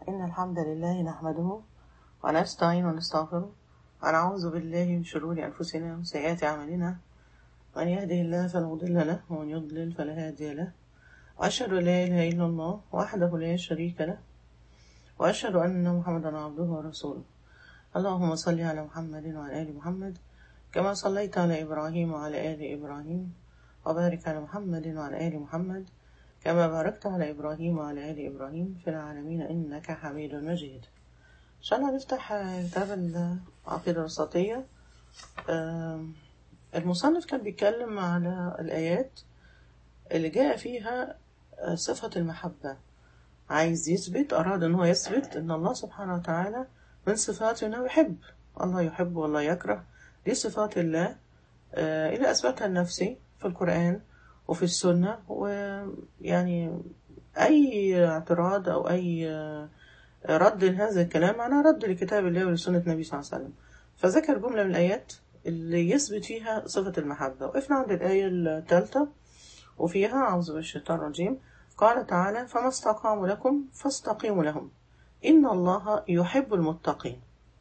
إن الحمد لله نحمده ونستعين ونستغفره ونعوذ بالله من شرور أنفسنا وسيئات أعمالنا من يهده الله فلا مضل له ومن يضلل فلا هادي له وأشهد أن لا إله إلا الله وحده لا شريك له وأشهد أن محمدا عبده ورسوله اللهم صل على محمد وعلى آل محمد كما صليت على إبراهيم وعلى آل إبراهيم وبارك على محمد وعلى آل محمد كما باركت على إبراهيم وعلى آل إبراهيم في العالمين إنك حميد مجيد إن شاء الله نفتح كتاب العقيدة الوسطية آم، المصنف كان بيتكلم على الآيات اللي جاء فيها آه، صفة المحبة عايز يثبت أراد أن هو يثبت أن الله سبحانه وتعالى من صفاته أنه يحب الله يحب والله يكره دي صفات الله آه، إلى أثبتها النفسي في القرآن وفي السنة ويعني أي اعتراض أو أي آه، رد لهذا الكلام معناه رد لكتاب الله ولسنة النبي صلى الله عليه وسلم فذكر جملة من الآيات اللي يثبت فيها صفة المحبة وقفنا عند الآية الثالثة وفيها أعوذ بالله من الشيطان الرجيم قال تعالى فما استقاموا لكم فاستقيموا لهم إن الله يحب المتقين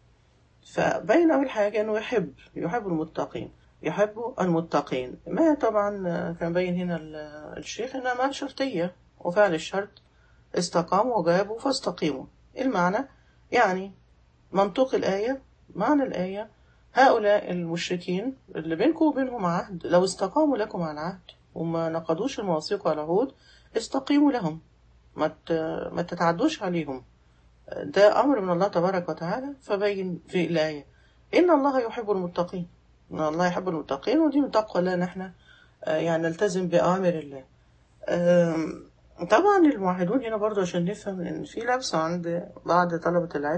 فبين أول حاجة أنه يحب يحب المتقين يحب المتقين ما طبعا كان باين هنا ال- الشيخ إنها ما شرطية وفعل الشرط استقاموا وجابوا فاستقيموا المعنى يعني منطوق الآية معنى الآية هؤلاء المشركين اللي بينكم وبينهم عهد لو استقاموا لكم على العهد وما نقضوش المواثيق والعهود استقيموا لهم ما ت- ما تتعدوش عليهم ده أمر من الله تبارك وتعالى فبين في الآية إن الله يحب المتقين إن الله يحب المتقين ودي من تقوى الله إن إحنا آه، يعني نلتزم بأوامر الله آم، طبعا الموحدون هنا برضو عشان نفهم إن في لبسة عند بعض طلبة العلم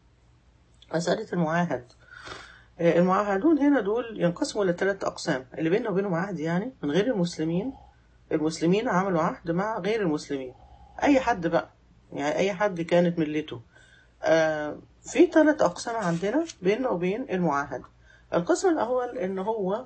مسألة المعاهد آه، المعاهدون هنا دول ينقسموا إلى ثلاث أقسام اللي بيننا وبينهم عهد يعني من غير المسلمين المسلمين عملوا عهد مع غير المسلمين أي حد بقى يعني أي حد كانت ملته آه، في ثلاث أقسام عندنا بيننا وبين المعاهد القسم الأول إن هو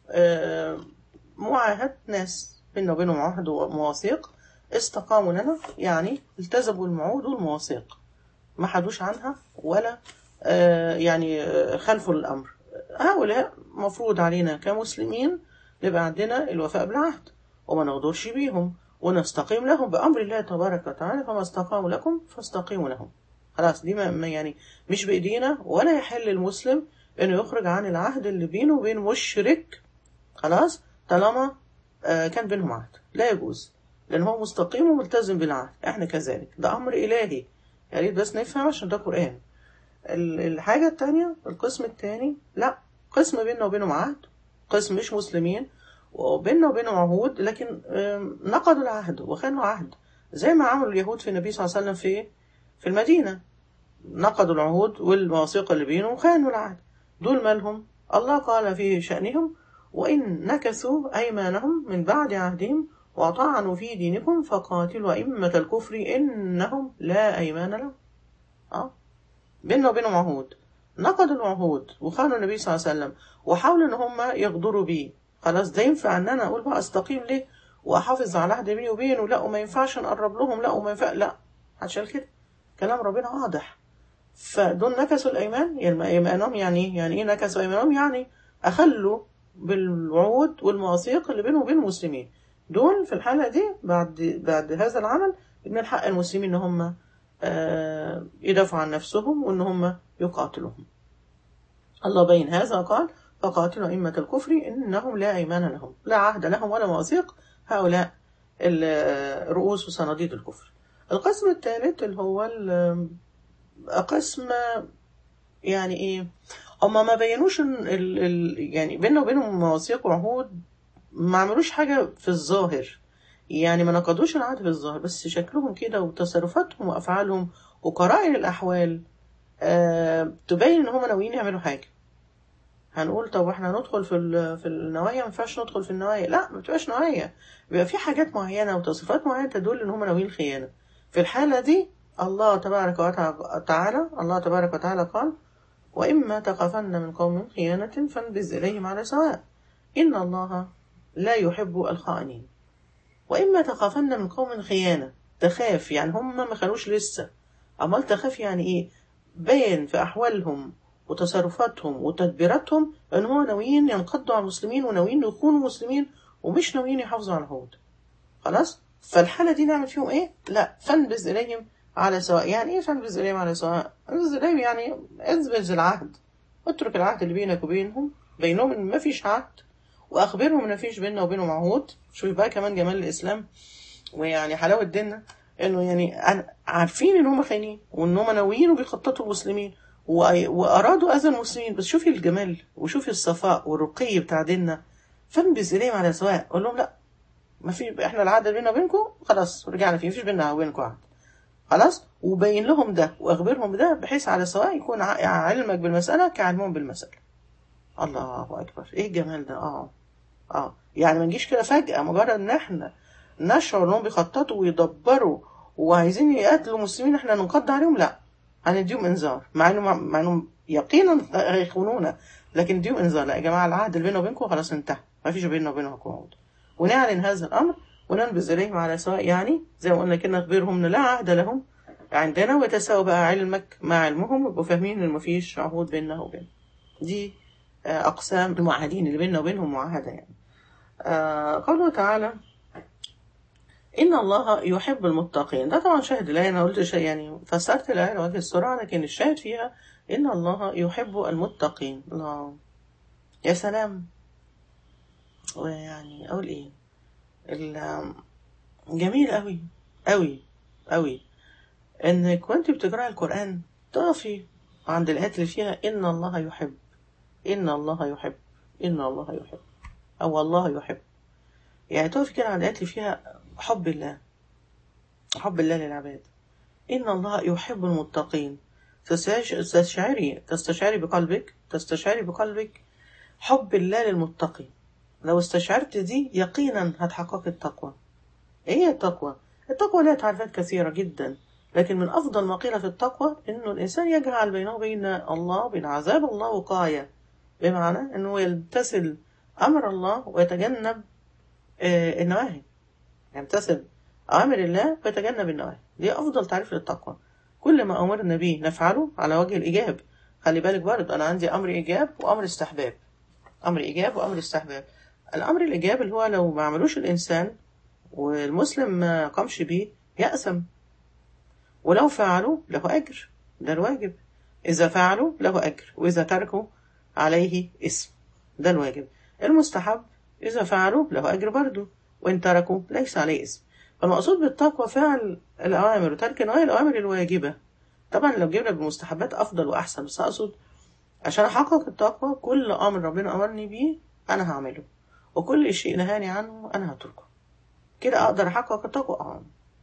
آه، معاهد ناس بيننا وبينهم عهد ومواثيق استقاموا لنا يعني التزموا الموعود والمواثيق ما حدوش عنها ولا آه، يعني آه، خلفوا الأمر هؤلاء مفروض علينا كمسلمين نبقى عندنا الوفاء بالعهد وما نغدرش بيهم ونستقيم لهم بأمر الله تبارك وتعالى فما استقاموا لكم فاستقيموا لهم خلاص دي ما ما يعني مش بإيدينا ولا يحل المسلم إنه يخرج عن العهد اللي بينه وبين مشرك خلاص طالما آه، كان بينهم عهد لا يجوز لأن هو مستقيم وملتزم بالعهد احنا كذلك ده أمر إلهي يا ريت بس نفهم عشان ده قرآن ال- الحاجة التانية القسم التاني لا قسم بيننا وبينهم عهد قسم مش مسلمين وبيننا وبينهم عهود لكن آم، نقضوا العهد وخانوا عهد زي ما عملوا اليهود في النبي صلى الله عليه وسلم في في المدينة نقضوا العهود والمواثيق اللي بينهم وخانوا العهد دول مالهم الله قال في شأنهم وإن نكثوا أيمانهم من بعد عهدهم وطعنوا في دينكم فقاتلوا أئمة الكفر إنهم لا أيمان لهم أه بيننا وبينهم عهود نقضوا العهود وخانوا النبي صلى الله عليه وسلم وحاولوا ان هم يغدروا بيه خلاص ده ينفع ان انا اقول بقى استقيم ليه واحافظ على عهد بيني وبينه لا وما ينفعش نقرب لهم لا وما ينفع لا عشان كده كلام ربنا واضح فدول نكسوا الايمان يعني ايمانهم يعني ايه يعني ايه نكسوا ايمانهم يعني اخلوا بالوعود والمواثيق اللي بينهم وبين المسلمين دول في الحالة دي بعد بعد هذا العمل من حق المسلمين ان هم آه، يدافعوا عن نفسهم وان هم يقاتلوهم الله بين هذا قال فقاتلوا أئمة الكفر إنهم لا أيمان لهم لا عهد لهم ولا مواثيق هؤلاء ال- رؤوس وصناديد الكفر القسم الثالث اللي هو ال- قسم يعني ايه هما ما بينوش ال ال ال يعني بيننا وبينهم مواثيق وعهود ما عملوش حاجة في الظاهر يعني ما نقضوش العهد في الظاهر بس شكلهم كده وتصرفاتهم وأفعالهم وقرائن الأحوال آه تبين إن هما ناويين يعملوا حاجة هنقول طب احنا ندخل في ال- في النوايا ما ينفعش ندخل في النوايا لا ما بتبقاش نوايا بيبقى في حاجات معينة وتصرفات معينة تدل إن هما ناويين خيانة في الحالة دي الله تبارك وتعالى الله تبارك وتعالى قال وإما تخافن من قوم خيانة فانبذ إليهم على سواء إن الله لا يحب الخائنين وإما تخافن من قوم خيانة تخاف يعني هم ما خانوش لسه امال تخاف يعني ايه باين في احوالهم وتصرفاتهم وتدبيراتهم ان هو ناويين ينقضوا على المسلمين وناويين يكونوا مسلمين ومش ناويين يحافظوا على العهود خلاص فالحاله دي نعمل فيهم ايه لا فانبذ اليهم على سواء يعني ايه فانبذ اليهم على سواء انبذ اليهم يعني انبذ العهد اترك العهد اللي بينك وبينهم بينهم ان ما فيش عهد واخبرهم ان ما فيش بيننا وبينهم عهود شوف بقى كمان جمال الاسلام ويعني حلاوه ديننا انه يعني أنا- عارفين ان هم خاينين وان هم ناويين وبيخططوا المسلمين و- وارادوا اذى المسلمين بس شوفي الجمال وشوفي الصفاء والرقي بتاع ديننا فانبذ اليهم على سواء قول لهم لا ما في احنا العهد اللي بيننا وبينكم خلاص رجعنا فيه مفيش بيننا وبينكم عهد خلاص وبين لهم ده واخبرهم ده بحيث على سواء يكون ع- علمك بالمساله كعلمهم بالمساله الله اكبر ايه الجمال ده اه اه يعني ما نجيش كده فجاه مجرد ان احنا نشعر انهم بيخططوا ويدبروا وعايزين يقتلوا مسلمين احنا ننقض عليهم لا هنديهم انذار مع انه مع انهم يقينا هيخونونا لكن نديهم انذار لا يا جماعه العهد اللي بيننا وبينكم خلاص انتهى ما فيش بيننا وبينهم عهود ونعلن هذا الامر وننبذ اليهم على سواء يعني زي ما قلنا كده نخبرهم ان لا عهد لهم عندنا ويتساوى بقى علمك مع علمهم ويبقوا فاهمين ان مفيش عهود بيننا وبين دي آه، اقسام المعاهدين اللي بيننا وبينهم معاهده يعني آه، قوله تعالى إن الله يحب المتقين ده طبعا شاهد الآية أنا قلت شيء يعني فسرت الآية على وجه السرعة لكن الشاهد فيها إن الله يحب المتقين الله يا سلام ويعني أقول إيه ال- جميل أوي أوي أوي إنك وأنت بتقرأي القرآن تقفي عند الآيات اللي فيها إن الله يحب إن الله يحب إن الله يحب أو الله يحب يعني تقفي كده عند الآيات اللي فيها حب الله حب الله للعباد إن الله يحب المتقين تستش- تستشعري تستشعري بقلبك تستشعري بقلبك حب الله للمتقي لو استشعرت دي يقينا هتحقق التقوى ايه هي التقوى التقوى لها تعريفات كثيرة جدا لكن من أفضل ما قيل في التقوى إنه الإنسان يجعل بينه وبين الله وبين عذاب الله وقاية بمعنى إنه يمتثل أمر الله ويتجنب آه، النواهي يمتثل أوامر الله ويتجنب النواهي دي أفضل تعريف للتقوى كل ما أمرنا به نفعله على وجه الإيجاب خلي بالك برضه أنا عندي أمر إيجاب وأمر استحباب أمر إيجاب وأمر استحباب الأمر الإيجاب اللي هو لو ما عملوش الإنسان والمسلم ما قامش بيه يأثم ولو فعلوا له أجر ده الواجب إذا فعلوا له أجر وإذا تركوا عليه اسم ده الواجب المستحب إذا فعلوا له أجر برضه وإن تركوا ليس عليه اسم فالمقصود بالتقوى فعل الأوامر وترك نواهي الأوامر الواجبة طبعا لو جبنا بالمستحبات أفضل وأحسن بس أقصد عشان أحقق التقوى كل أمر ربنا أمرني بيه أنا هعمله وكل شيء نهاني عنه أنا هتركه كده أقدر أحقق التقوى آه.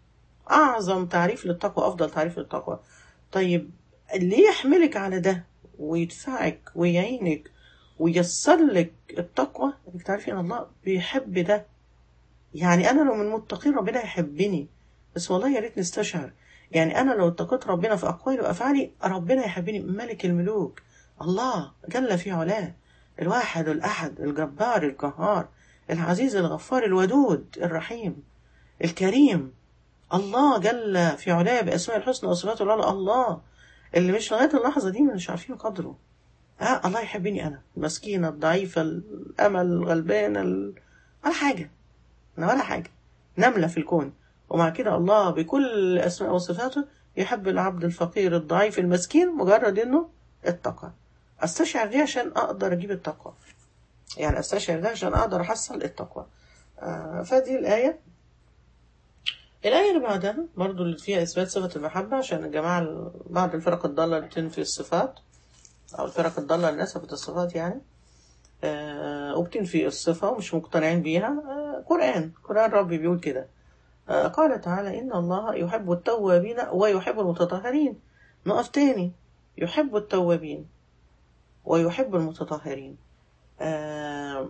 أعظم تعريف للتقوى أفضل تعريف للتقوى طيب اللي يحملك على ده ويدفعك ويعينك وييسر لك التقوى انك تعرفي ان الله بيحب ده يعني انا لو من المتقين ربنا يحبني بس والله يا ريت نستشعر يعني انا لو اتقيت ربنا في اقوالي وافعالي ربنا يحبني ملك الملوك الله جل في علاه الواحد الاحد الجبار القهار العزيز الغفار الودود الرحيم الكريم الله جل في علاه باسماء الحسنى وصفاته العلى الله اللي مش لغايه اللحظه دي مش عارفين قدره آه الله يحبني انا المسكينه الضعيفه الامل الغلبانه ال... ولا حاجه انا ولا حاجه نمله في الكون ومع كده الله بكل اسماء وصفاته يحب العبد الفقير الضعيف المسكين مجرد انه اتقى استشعر دي عشان اقدر اجيب التقوى يعني استشعر ده عشان اقدر احصل التقوى آه فدي الايه الآية اللي بعدها برضو اللي فيها إثبات صفة المحبة عشان الجماعة بعض الفرق الضالة اللي بتنفي الصفات أو الفرق الضالة اللي نسبت الصفات يعني آه وبتنفي الصفة ومش مقتنعين بيها آه قرآن قرآن ربي بيقول كده آه قال تعالى إن الله يحب التوابين ويحب المتطهرين نقف تاني يحب التوابين ويحب المتطهرين آه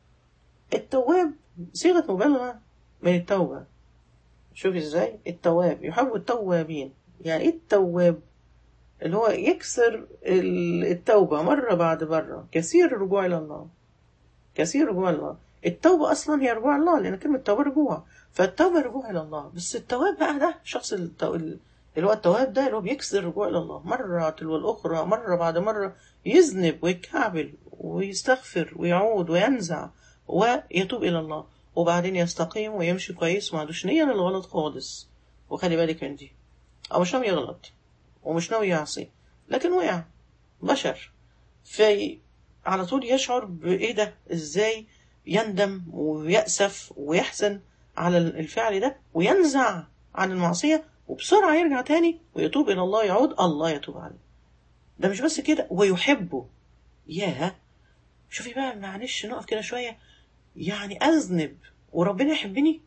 التواب صيغة مبالغة من التوبة شوف ازاي التواب يحب التوابين يعني ايه التواب اللي هو يكسر التوبة مرة بعد مرة كثير الرجوع إلى الله كثير الرجوع إلى الله التوبة أصلا هي رجوع الله لأن كلمة توبة رجوع فالتوبة رجوع إلى الله بس التواب بقى ده شخص التو... اللي هو التواب ده اللي هو بيكسر الرجوع إلى الله مرة تلو الأخرى مرة بعد مرة يذنب ويتكعبل ويستغفر ويعود وينزع ويتوب إلى الله وبعدين يستقيم ويمشي كويس وما عندوش نية للغلط خالص وخلي بالك من دي أو مش ناوي يغلط ومش ناوي يعصي لكن وقع بشر في على طول يشعر بإيه ده إزاي يندم ويأسف ويحزن على الفعل ده وينزع عن المعصية وبسرعة يرجع تاني ويتوب إلى الله يعود الله يتوب عليه ده مش بس كده ويحبه ياه شوفي بقى معلش نقف كده شوية يعني أذنب وربنا يحبني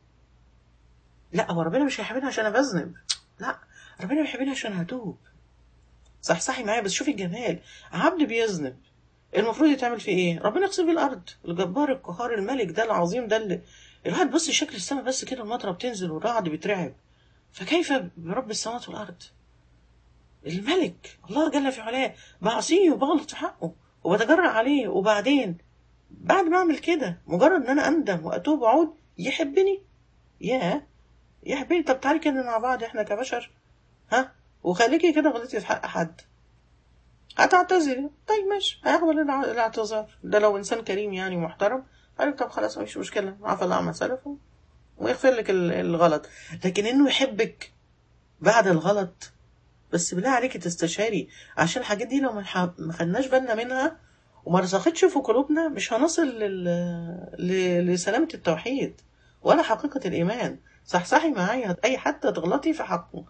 لا هو ربنا مش هيحبني عشان أنا بذنب لا ربنا بيحبني عشان هتوب صح صحي معايا بس شوفي الجمال عبد بيذنب المفروض يتعمل فيه ايه ربنا يقسم بالارض الجبار القهار الملك ده العظيم ده اللي الواحد بص شكل السماء بس كده المطره بتنزل والرعد بيترعب فكيف برب السماوات والارض الملك الله جل في علاه بعصيه وبغلط في حقه وبتجرأ عليه وبعدين بعد ما اعمل كده مجرد ان انا اندم واتوب واعود يحبني يا يحبني طب تعالي كده مع بعض احنا كبشر ها وخليكي كده غلطتي في حق حد هتعتذري طيب ماشي هيقبل الع- الاعتذار ده لو انسان كريم يعني محترم قال لك طب خلاص مفيش مشكله عفى الله عما سلف ويغفر لك ال- الغلط لكن انه يحبك بعد الغلط بس بالله عليكي تستشاري عشان الحاجات دي لو ما ح- ما خدناش بالنا منها وما رسختش في قلوبنا مش هنصل لل... ل... لسلامة التوحيد ولا حقيقة الإيمان صحصحي معايا أي حتى تغلطي في حقه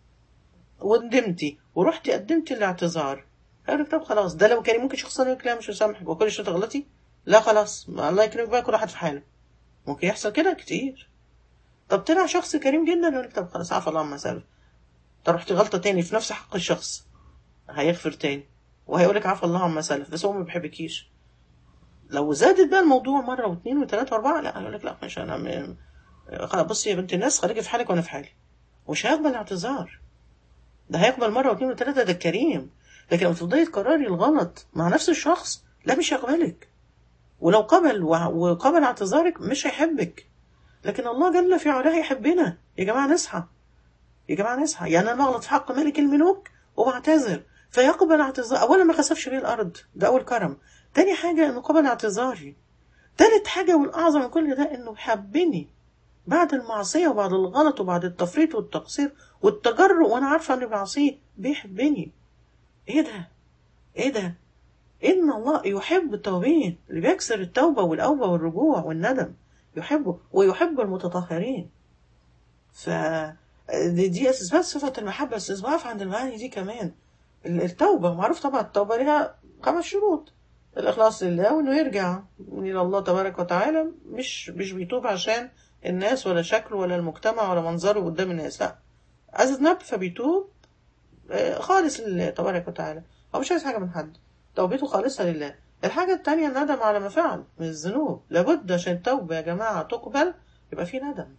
وندمتي ورحتي قدمتي الاعتذار قال لك طب خلاص ده لو كان ممكن شخص يقول لك لا مش هسامحك وكل شويه تغلطي لا خلاص الله يكرمك بقى كل واحد في حاله ممكن يحصل كده كتير طب طلع شخص كريم جدا يقول لك طب خلاص عفى الله عما سلف طب رحتي غلطه تاني في نفس حق الشخص هيغفر تاني وهيقول لك عفى الله عما سلف بس هو ما بيحبكيش لو زادت بقى الموضوع مره واثنين وثلاثه واربعه لا يقول لك لا مش انا م... خلاص بصي يا بنت الناس خليكي في حالك وانا في حالي ومش هيقبل اعتذار ده هيقبل مره واثنين وثلاثه ده الكريم لكن لما تفضلي تكرري الغلط مع نفس الشخص لا مش هيقبلك ولو قبل وع- وقبل اعتذارك مش هيحبك لكن الله جل في علاه يحبنا يا جماعه نصحى يا جماعه نصحى يعني انا بغلط في حق ملك الملوك وبعتذر فيقبل اعتذار اولا ما خسفش بيه الارض ده اول كرم تاني حاجه انه قبل اعتذاري تالت حاجه والاعظم من كل ده انه حبني بعد المعصيه وبعد الغلط وبعد التفريط والتقصير والتجرؤ وانا عارفه اني بعصيه بيحبني ايه ده ايه ده ان الله يحب التوابين اللي بيكسر التوبه والاوبه والرجوع والندم يحبه ويحب المتطهرين ف دي, دي اثبات صفه المحبه بس اضاف عند المعاني دي كمان ال- التوبه معروف طبعا التوبه لها خمس شروط الاخلاص لله وانه يرجع الى الله تبارك وتعالى مش مش بيتوب عشان الناس ولا شكله ولا المجتمع ولا منظره قدام الناس لا اذنب فبيتوب آه، خالص لله تبارك وتعالى هو مش عايز حاجه من حد توبته خالصة لله الحاجة التانية الندم على ما فعل من الذنوب لابد عشان التوبة يا جماعة تقبل يبقى في ندم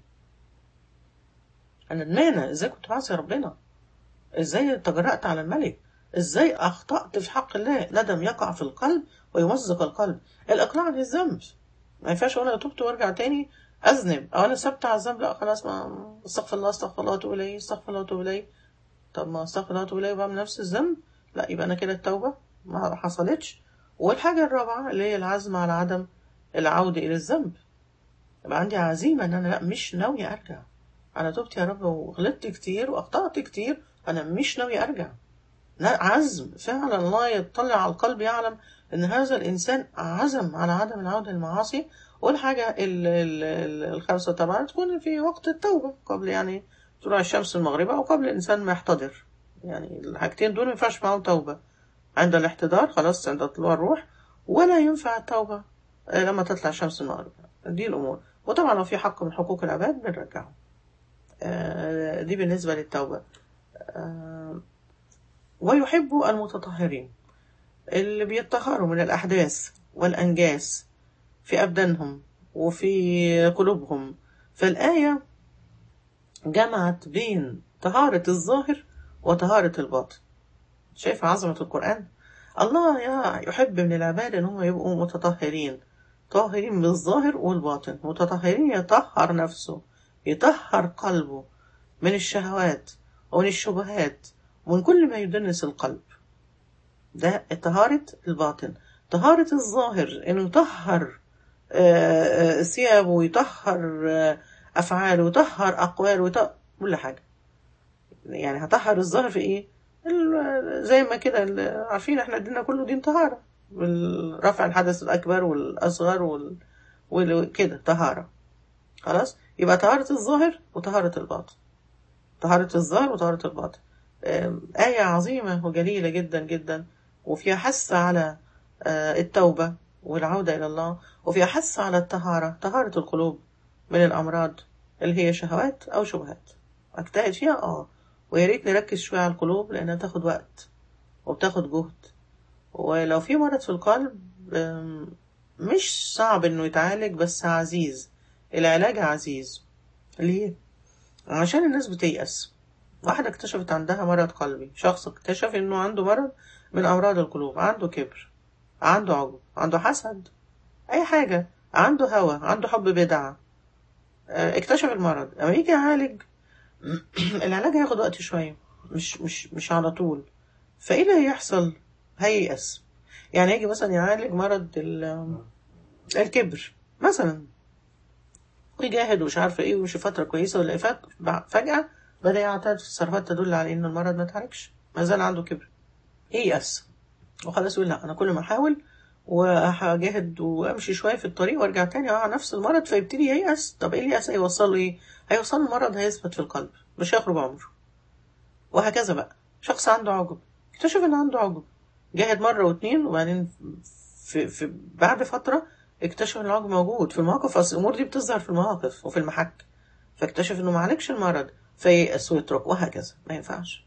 أنا ندمانة إزاي كنت بعصي ربنا إزاي تجرأت على الملك إزاي أخطأت في حق الله ندم يقع في القلب ويمزق القلب الإقلاع عن الذنب ما ينفعش أقول أنا تبت وأرجع تاني أذنب أو أنا ثبت على الذنب لا خلاص ما استغفر الله استغفر الله وأتوب إليه استغفر الله وأتوب إليه طب ما استغفر الله وأتوب إليه وبعمل نفس الذنب لا يبقى أنا كده التوبة ما حصلتش والحاجة الرابعة اللي هي العزم على عدم العودة إلى الذنب يبقى عندي عزيمة إن أنا لا مش ناوية أرجع أنا تبت يا رب وغلطت كتير وأخطأت كتير أنا مش ناوية أرجع لا عزم فعلا الله يطلع على القلب يعلم إن هذا الإنسان عزم على عدم العودة للمعاصي والحاجة ال- ال- ال- الخامسة طبعا تكون في وقت التوبة قبل يعني طلوع الشمس المغربة أو قبل الإنسان ما يحتضر يعني الحاجتين دول ما ينفعش معاهم توبة عند الاحتضار خلاص عند طلوع الروح ولا ينفع التوبة آه، لما تطلع الشمس المغرب دي الأمور وطبعا لو في حق من حقوق العباد بنرجعه آه، دي بالنسبة للتوبة آه، ويحب المتطهرين اللي بيتطهروا من الأحداث والأنجاس في أبدانهم وفي قلوبهم فالآية جمعت بين طهارة الظاهر وطهارة الباطن شايف عظمة القرآن الله يا يحب من العباد ان هم يبقوا متطهرين طاهرين بالظاهر والباطن متطهرين يطهر نفسه يطهر قلبه من الشهوات ومن الشبهات ومن كل ما يدنس القلب ده طهارة الباطن طهارة الظاهر انه يطهر آه، آه، ثيابه ويطهر آه، افعاله ويطهر اقواله ويطهر كل حاجة يعني هطهر الظاهر في ايه ال- زي ما كده ال- عارفين احنا ديننا كله دين طهارة رفع الحدث الاكبر والاصغر وال... وكده طهارة خلاص يبقى طهارة الظاهر وطهارة الباطن طهارة الظاهر وطهارة الباطن آم، آية عظيمة وجليلة جدا جدا وفيها حث على آه، التوبة والعودة إلى الله وفيها حث على الطهارة طهارة القلوب من الأمراض اللي هي شهوات أو شبهات أجتهد فيها آه ويا ريت نركز شوية على القلوب لأنها تاخد وقت وبتاخد جهد ولو في مرض في القلب آم، مش صعب إنه يتعالج بس عزيز العلاج عزيز ليه؟ عشان الناس بتيأس واحدة اكتشفت عندها مرض قلبي شخص اكتشف انه عنده مرض من امراض القلوب عنده كبر عنده عجب عنده حسد اي حاجة عنده هوى عنده حب بدعة اه، اكتشف المرض اما يجي يعالج العلاج هياخد وقت شوية مش مش مش على طول فايه اللي هيحصل هييأس يعني يجي مثلا يعالج مرض ال- الكبر مثلا ويجاهد ومش عارفه ايه ومش فتره كويسه ولا ايه فات- فجاه بدا يعتاد في تصرفات تدل على ان المرض ما اتعالجش ما زال عنده كبر ييأس وخلاص يقول لا انا كل ما احاول وهجاهد وامشي شويه في الطريق وارجع تاني اقع نفس المرض فيبتدي ييأس طب ايه اليأس هيوصل له ايه هيوصل له المرض هيثبت في القلب مش هيخرج عمره وهكذا بقى شخص عنده عجب اكتشف ان عنده عجب جاهد مره واتنين وبعدين في, في بعد فتره اكتشف ان العجب موجود في المواقف اصل الامور دي بتظهر في المواقف وفي المحك فاكتشف انه ما عالجش المرض فييأس ويترك وهكذا ما ينفعش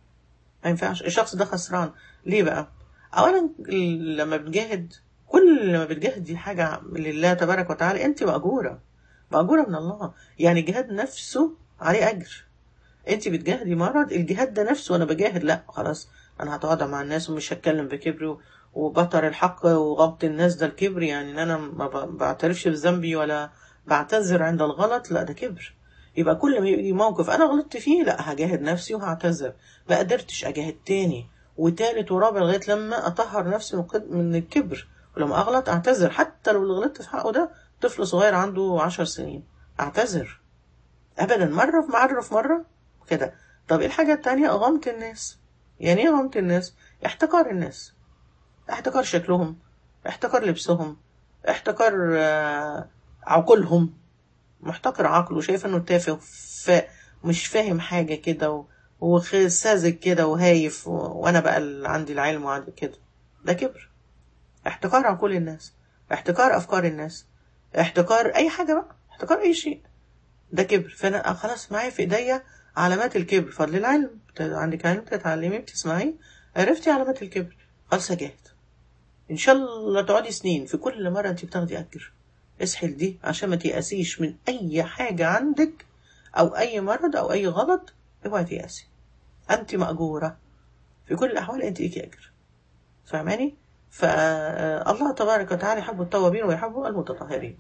ما ينفعش الشخص ده خسران ليه بقى اولا ال- لما بتجاهد كل ما بتجاهد دي حاجه لله تبارك وتعالى انت مأجوره مأجوره من الله يعني الجهاد نفسه عليه اجر انت بتجاهدي مرض الجهاد ده نفسه وانا بجاهد لا خلاص انا هتواضع مع الناس ومش هتكلم بكبري وبطر الحق وغبط الناس ده الكبر يعني ان انا ما ب- بعترفش بذنبي ولا بعتذر عند الغلط لا ده كبر يبقى كل ما يجي موقف انا غلطت فيه لا هجاهد نفسي وهعتذر ما قدرتش اجاهد تاني وتالت ورابع لغايه لما اطهر نفسي من قد- من الكبر ولما اغلط اعتذر حتى لو اللي غلطت في حقه ده طفل صغير عنده عشر سنين اعتذر ابدا مره في مره في مره كده طب ايه الحاجه التانية غمط الناس يعني ايه غمط الناس احتقار الناس احتقار شكلهم احتقار لبسهم احتقار آه، عقولهم محتقر عقله شايف انه تافه ومش فاهم حاجه كده و- وساذج كده وهايف و... وانا بقى اللي عندي العلم وعندي كده ده كبر احتقار عقول الناس احتقار افكار الناس احتقار اي حاجه بقى احتقار اي شيء ده كبر فانا خلاص معايا في ايديا علامات الكبر فضل العلم بت- عندك علم بتتعلمي بتسمعي عرفتي علامات الكبر خلاص اجاهد ان شاء الله تقعدي سنين في كل مره انت بتاخدي اجر اصحي لدي عشان ما تيأسيش من اي حاجه عندك او اي مرض او اي غلط اوعي تيأسي انت مأجوره في كل الاحوال انت ليكي اجر فاهماني فالله تبارك وتعالى يحب التوابين ويحب المتطهرين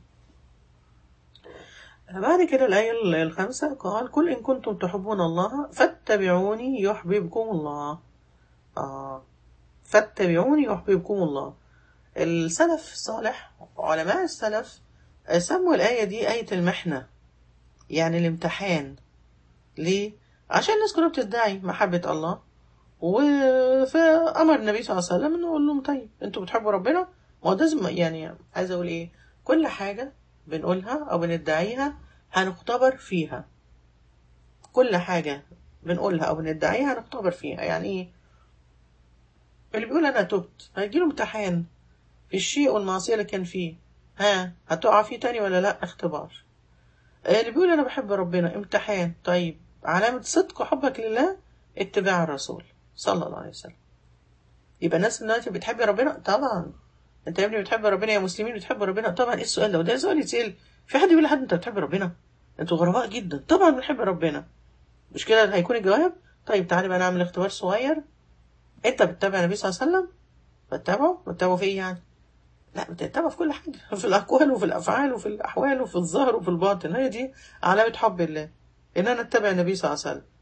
بعد كده الآية الخامسة قال قل إن كنتم تحبون الله فاتبعوني يحببكم الله آه فاتبعوني يحببكم الله السلف الصالح علماء السلف سموا الآية دي آية المحنة يعني الامتحان ليه؟ عشان الناس كلها بتدعي محبة الله و- فأمر النبي صلى الله عليه وسلم إنه يقول لهم طيب أنتوا بتحبوا ربنا؟ ما هو ده زم- يعني عايز أقول إيه؟ كل حاجة بنقولها أو بندعيها هنختبر فيها كل حاجة بنقولها أو بندعيها هنختبر فيها يعني إيه؟ اللي بيقول أنا تبت هيجيله امتحان في الشيء والمعصية اللي كان فيه ها هتقع فيه تاني ولا لأ اختبار اللي بيقول أنا بحب ربنا امتحان طيب علامة صدق حبك لله اتباع الرسول صلى الله عليه وسلم يبقى الناس دلوقتي بتحب ربنا طبعا انت يا ابني بتحب ربنا يا مسلمين بتحب ربنا طبعا ايه السؤال ده وده سؤال يتسأل في حد يقول لحد انت بتحب ربنا انتوا غرباء جدا طبعا بنحب ربنا مش كده هيكون الجواب طيب تعالى بقى نعمل اختبار صغير انت بتتابع النبي صلى الله عليه وسلم بتتابعه بتتابعه في ايه يعني لا بتتابعه في كل حاجه في الاقوال وفي الافعال وفي الاحوال وفي الظاهر وفي الباطن هي دي علامه حب الله ان انا اتبع النبي صلى الله عليه وسلم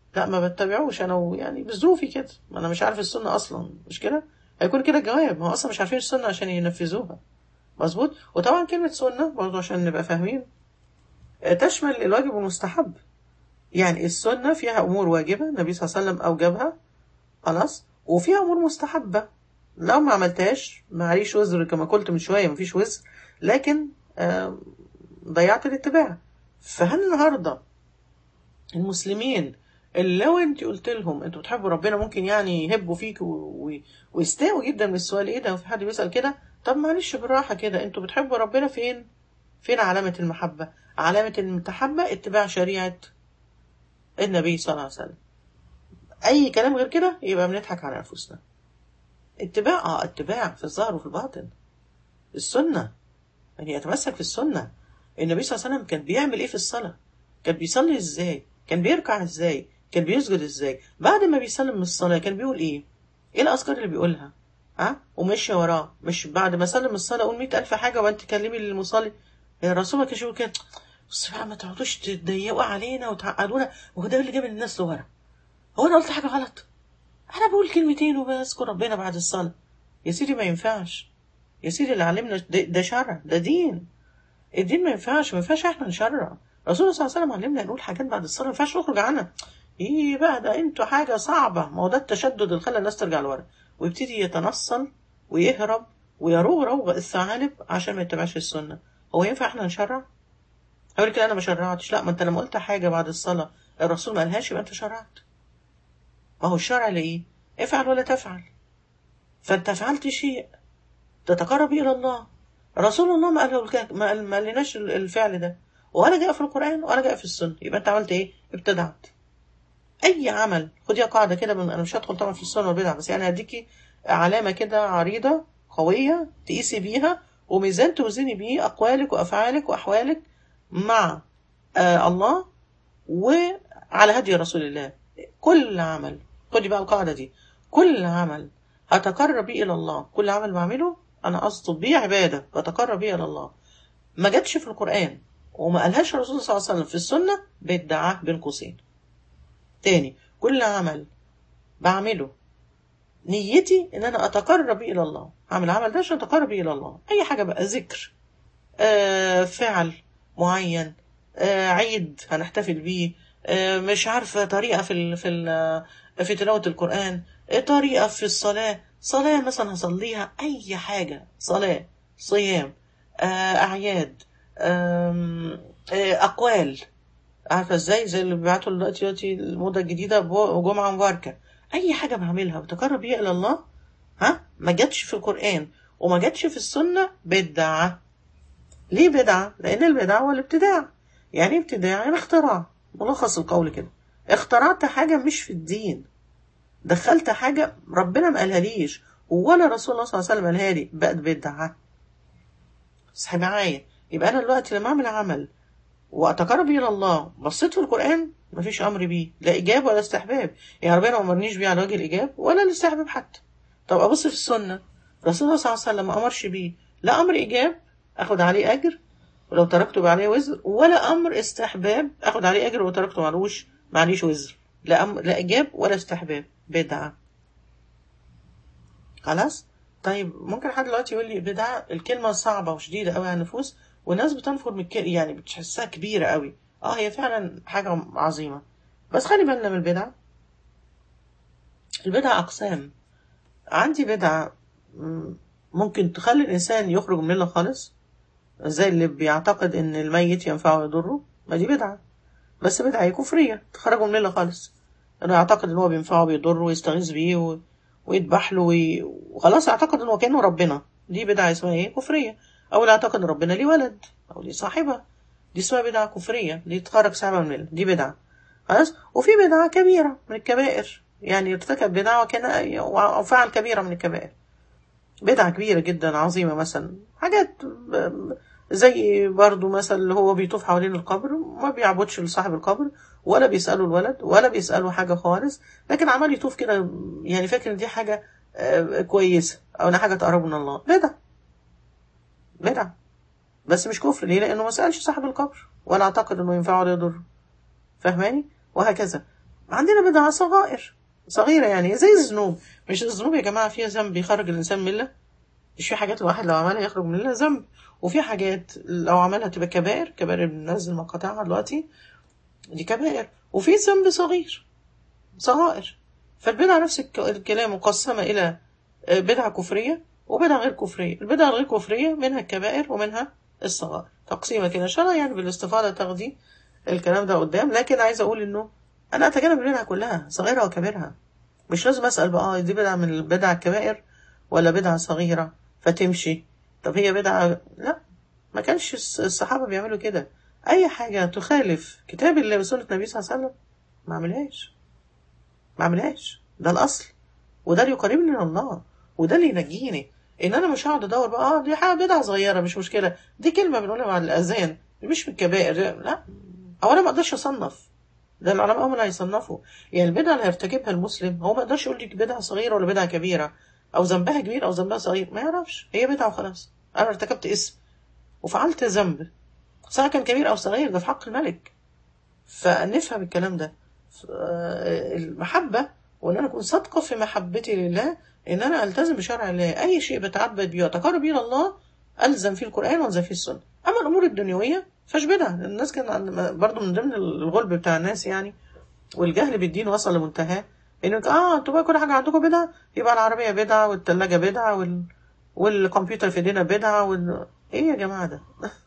لا ما بتبعوش انا و- يعني بظروفي كده ما انا مش عارف السنه اصلا مش كده هيكون كده الجواب ما هو اصلا مش عارفين السنه عشان ينفذوها مظبوط وطبعا كلمه سنه برضه عشان نبقى فاهمين آه، تشمل الواجب والمستحب يعني السنه فيها امور واجبه النبي صلى الله عليه وسلم اوجبها خلاص وفيها امور مستحبه لو ما عملتهاش معليش وزر كما قلت من شويه مفيش وزر لكن آه، ضيعت الاتباع فهل النهارده المسلمين اللي لو انت قلت لهم انتوا بتحبوا ربنا ممكن يعني يهبوا فيك و... و... ويستاءوا جدا من السؤال ايه ده وفي حد بيسأل كده طب معلش بالراحة كده انتوا بتحبوا ربنا فين فين علامة المحبة علامة المحبة اتباع شريعة النبي صلى الله عليه وسلم اي كلام غير كده يبقى بنضحك على انفسنا اتباع اه اتباع في الظاهر وفي الباطن السنة يعني يتمسك في السنة النبي صلى الله عليه وسلم كان بيعمل ايه في الصلاة كان بيصلي ازاي كان بيركع ازاي كان بيسجد ازاي بعد ما بيسلم من الصلاة كان بيقول ايه ايه الاذكار اللي بيقولها ها ومشي وراه مش بعد ما سلم الصلاة اقول مئة الف حاجة وانت تكلمي للمصلي يا الرسول ما كانش يقول كده بس بقى ما تقعدوش تضيقوا علينا وتعقدونا وهو ده اللي جاب الناس لورا هو انا قلت حاجة غلط انا بقول كلمتين وبذكر ربنا بعد الصلاة يا سيدي ما ينفعش يا سيدي اللي علمنا ده, ده شرع ده دين الدين ما ينفعش ما ينفعش احنا نشرع الرسول صلى الله عليه وسلم علمنا نقول حاجات بعد الصلاه ما ينفعش نخرج عنها ايه بقى ده انتوا حاجه صعبه ما هو ده التشدد اللي خلى الناس ترجع لورا ويبتدي يتنصل ويهرب ويروغ روغ الثعالب عشان ما يتبعش السنه هو ينفع احنا نشرع؟ هقول كده انا ما شرعتش لا ما انت لما قلت حاجه بعد الصلاه الرسول ما قالهاش يبقى انت شرعت ما هو الشرع لايه؟ افعل ولا تفعل فانت فعلت شيء تتقرب الى الله رسول الله ما قال ما قال- ما قالناش الفعل ده ولا جاء في القران ولا جاء في السنه يبقى انت عملت ايه ابتدعت اي عمل خديها قاعده كده من انا مش هدخل طبعا في السنه والبدع بس يعني هديكي علامه كده عريضه قويه تقيسي بيها وميزان توزني بيه اقوالك وافعالك واحوالك مع آه الله وعلى هدي رسول الله كل عمل خدي بقى القاعده دي كل عمل هتقرب بيه الى الله كل عمل بعمله انا اقصد بيه عباده بتقرب بيه الى الله ما جاتش في القران وما قالهاش الرسول صلى الله عليه وسلم في السنه بدعه بين قوسين تاني كل عمل بعمله نيتي ان انا اتقرب الى الله اعمل عمل ده عشان اتقرب الى الله اي حاجه بقى ذكر آه فعل معين آه عيد هنحتفل بيه آه مش عارفه طريقه في ال في ال في تلاوه القران آه طريقه في الصلاه صلاه مثلا هصليها اي حاجه صلاه صيام آه اعياد آم، آه اقوال عارفه ازاي زي اللي بيبعتوا دلوقتي دلوقتي الموضه الجديده بو- جمعه مباركه اي حاجه بعملها بتقرب بيها الى الله ها ما جاتش في القران وما جاتش في السنه بدعه ليه بدعه لان البدعه هو الابتداع يعني إيه ابتداع يعني اختراع ملخص القول كده اخترعت حاجه مش في الدين دخلت حاجه ربنا ما قالها ليش ولا رسول الله صلى الله عليه وسلم قالها لي بقت بدعه صحي معايا يبقى انا دلوقتي لما اعمل عمل واتقرب الى الله بصيت في القران مفيش امر بيه لا ايجاب ولا استحباب يعني ربنا ما امرنيش بيه على وجه الايجاب ولا الاستحباب حتى طب ابص في السنه رسول الله صلى الله عليه وسلم ما امرش بيه لا امر ايجاب اخد عليه اجر ولو تركته يبقى عليه وزر ولا امر استحباب اخد عليه اجر ولو تركته معلوش معليش وزر لا أم... لا ايجاب ولا استحباب بدعه خلاص طيب ممكن حد دلوقتي يقول لي بدعه الكلمه صعبه وشديده قوي على النفوس والناس بتنفر من الكلمه يعني بتحسها كبيره قوي اه هي فعلا حاجه عظيمه بس خلي بالنا من البدع البدع اقسام عندي بدعه مم، ممكن تخلي الانسان يخرج من المله خالص زي اللي بيعتقد ان الميت ينفعه ويضره ما دي بدعه بس بدعه هي كفريه تخرجه من المله خالص انه يعتقد ان هو بينفعه وبيضره ويستغيث بيه و... ويذبح له وي... وخلاص يعتقد ان هو كانه ربنا دي بدعه اسمها ايه كفريه او اللي يعتقد ان ربنا ليه ولد او ليه صاحبه دي اسمها بدعه كفريه دي تخرج صاحبها من المله دي بدعه خلاص وفي بدعه كبيره من الكبائر يعني ارتكب بدعه وكان وفعل كبيره من الكبائر بدعة كبيرة جدا عظيمة مثلا حاجات ب- زي برضو مثلا اللي هو بيطوف حوالين القبر ما بيعبدش لصاحب القبر ولا بيسأله الولد ولا بيسأله حاجة خالص لكن عمال يطوف كده يعني فاكر ان دي حاجة آه، كويسة او انها حاجة تقربه من الله بدعة بدعة بس مش كفر ليه لانه ما سألش صاحب القبر ولا اعتقد انه ينفعه ولا يضره فاهماني وهكذا عندنا بدع صغائر صغيرة يعني زي الذنوب مش الذنوب يا جماعة فيها ذنب بيخرج الإنسان من الله مش في حاجات الواحد لو عملها يخرج من الله ذنب وفي حاجات لو عملها تبقى كبائر كبائر بننزل مقاطعها دلوقتي دي كبائر وفي ذنب صغير صغائر فالبدعة نفس الك- الكلام مقسمة إلى آه، بدعة كفرية وبدعة غير كفرية البدعة الغير كفرية منها الكبائر ومنها الصغائر تقسيمة كده إن شاء الله يعني بالاستفاضة تاخدي الكلام ده قدام لكن عايزة أقول إنه أنا أتجنب البدعة كلها صغيرة وكبيرها مش لازم أسأل بقى آه دي بدعة من البدع الكبائر ولا بدعة صغيرة فتمشي طب هي بدعة لا ما كانش الص- الصحابة بيعملوا كده أي حاجة تخالف كتاب الله وسنة النبي صلى الله عليه وسلم ما عملهاش ما عملهاش ده الأصل وده اللي يقربني من الله وده اللي ينجيني ان انا مش هقعد ادور بقى اه دي حاجه بدعه صغيره مش مشكله دي كلمه بنقولها مع الاذان مش من الكبائر لا او انا ما اقدرش اصنف ده العلماء هم اللي هيصنفوا يعني البدعه اللي هيرتكبها المسلم هو ما يقدرش يقول لك بدعه صغيره ولا بدعه كبيره او ذنبها كبير او ذنبها صغير ما يعرفش هي بدعه وخلاص انا ارتكبت اسم وفعلت ذنب سواء كان كبير او صغير ده في حق الملك فنفهم الكلام ده ف- آه، المحبة وان انا اكون صادقة في محبتي لله ان انا التزم بشرع الله اي شيء بتعبد بيه واتقرب بيه لله الزم فيه القرآن والزم فيه السنة اما الامور الدنيوية فاش بدعة الناس كان عند- برضو من ضمن الغلب بتاع الناس يعني والجهل بالدين وصل لمنتهاه انك اه انتوا بقى كل حاجة عندكم بدعة يبقى العربية بدعة والثلاجة بدعة وال... والكمبيوتر في ايدينا بدعة وال... ايه يا جماعة ده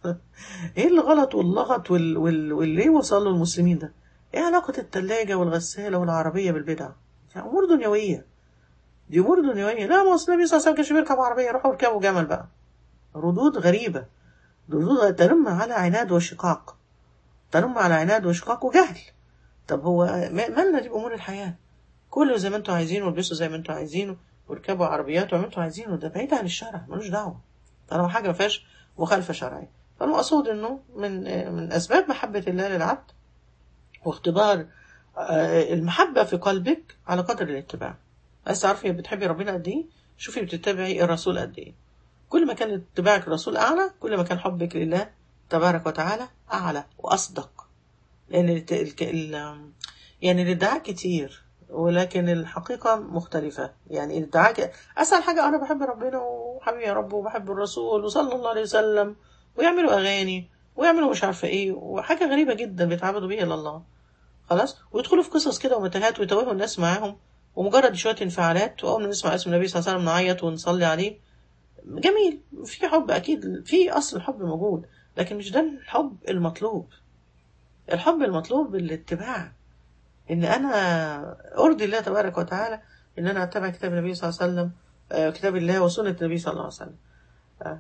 ايه الغلط واللغط وال... وال... واللي وصل له المسلمين ده ايه علاقة التلاجة والغسالة والعربية بالبدع يعني امور دنيوية دي امور دنيوية لا ما اصل النبي صلى الله عليه وسلم كانش بيركب عربية روحوا اركبوا جمل بقى ردود غريبة ردود تنم على عناد وشقاق تنم على عناد وشقاق وجهل طب هو ما- مالنا دي بامور الحياة كلوا زي ما انتوا عايزين والبسوا زي ما انتوا عايزين واركبوا عربيات وعملوا انتوا عايزينه ده بعيد عن الشرع ملوش دعوة طالما حاجة ما فيهاش مخالفة شرعية فالمقصود انه من من اسباب محبة الله للعبد واختبار آه، المحبة في قلبك على قدر الاتباع عايز تعرفي بتحبي ربنا قد ايه شوفي بتتبعي الرسول قد ايه كل ما كان اتباعك الرسول اعلى كل ما كان حبك لله تبارك وتعالى اعلى واصدق لان الت- الك- ال- يعني الادعاء كتير ولكن الحقيقة مختلفة يعني الادعاء ك- أسهل حاجة أنا بحب ربنا وحبيبي يا رب وبحب الرسول وصلى الله عليه وسلم ويعملوا أغاني ويعملوا مش عارفة إيه وحاجة غريبة جدا بيتعبدوا بيها إلى الله خلاص ويدخلوا في قصص كده ومتاهات ويتوهوا الناس معاهم ومجرد شوية انفعالات وأول ما نسمع اسم النبي صلى الله عليه وسلم نعيط ونصلي عليه جميل في حب أكيد في أصل الحب موجود لكن مش ده الحب المطلوب الحب المطلوب بالاتباع ان انا ارضي الله تبارك وتعالى ان انا اتبع كتاب النبي صلى الله عليه وسلم آه، كتاب الله وسنة النبي صلى الله عليه وسلم آه،